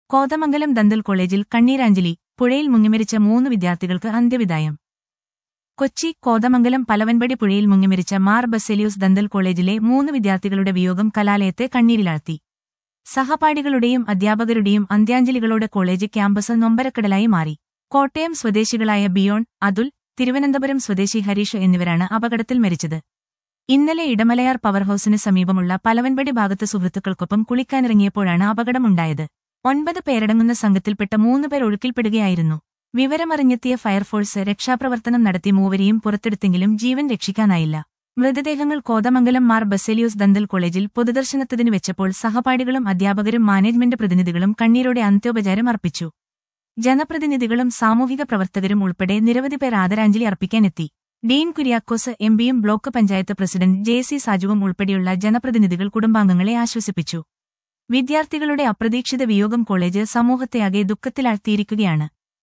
Kothamangalam dental കോളേജിൽ കണ്ണീരാഞ്ജലി പുഴയിൽ മുങ്ങിമരിച്ച മൂന്ന് വിദ്യാർത്ഥികൾക്ക് അന്ത്യവിദായം കൊച്ചി കോതമംഗലം പലവൻപടി പുഴയിൽ മുങ്ങിമരിച്ച മാർ ബസേലിയൂസ് ദന്തൽ കോളേജിലെ മൂന്ന് വിദ്യാർത്ഥികളുടെ വിയോഗം കലാലയത്തെ കണ്ണീരിലാഴ്ത്തി സഹപാഠികളുടെയും അധ്യാപകരുടെയും അന്ത്യാഞ്ജലികളോടെ കോളേജ് ക്യാമ്പസ് നൊമ്പരക്കടലായി മാറി കോട്ടയം സ്വദേശികളായ ബിയോൺ അതുൽ തിരുവനന്തപുരം സ്വദേശി ഹരീഷ് എന്നിവരാണ് അപകടത്തിൽ മരിച്ചത് ഇന്നലെ ഇടമലയാർ പവർ ഹൌസിന് സമീപമുള്ള പലവൻപടി ഭാഗത്ത് സുഹൃത്തുക്കൾക്കൊപ്പം കുളിക്കാനിറങ്ങിയപ്പോഴാണ് അപകടമുണ്ടായത് ഒൻപത് പേരടങ്ങുന്ന സംഘത്തിൽപ്പെട്ട മൂന്ന് പേർ ഒഴുക്കിൽപ്പെടുകയായിരുന്നു വിവരമറിഞ്ഞെത്തിയ ഫയർഫോഴ്സ് രക്ഷാപ്രവർത്തനം നടത്തി മൂവരെയും പുറത്തെടുത്തെങ്കിലും ജീവൻ രക്ഷിക്കാനായില്ല മൃതദേഹങ്ങൾ കോതമംഗലം മാർ ബസേലിയൂസ് ദന്തൽ കോളേജിൽ പൊതുദർശനത്തിന് വെച്ചപ്പോൾ സഹപാഠികളും അധ്യാപകരും മാനേജ്മെന്റ് പ്രതിനിധികളും കണ്ണീരോടെ അന്ത്യോപചാരം അർപ്പിച്ചു ജനപ്രതിനിധികളും സാമൂഹിക പ്രവർത്തകരും ഉൾപ്പെടെ നിരവധി പേർ ആദരാഞ്ജലി അർപ്പിക്കാനെത്തി ഡീൻ കുര്യാക്കോസ് എംപിയും block panchayat president J C സാജുവും ഉൾപ്പെടെയുള്ള ജനപ്രതിനിധികൾ കുടുംബാംഗങ്ങളെ ആശ്വസിപ്പിച്ചു വിദ്യാർത്ഥികളുടെ അപ്രതീക്ഷിത വിയോഗം കോളേജ് സമൂഹത്തെയാകെ ദുഃഖത്തിലാഴ്ത്തിയിരിക്കുകയാണ്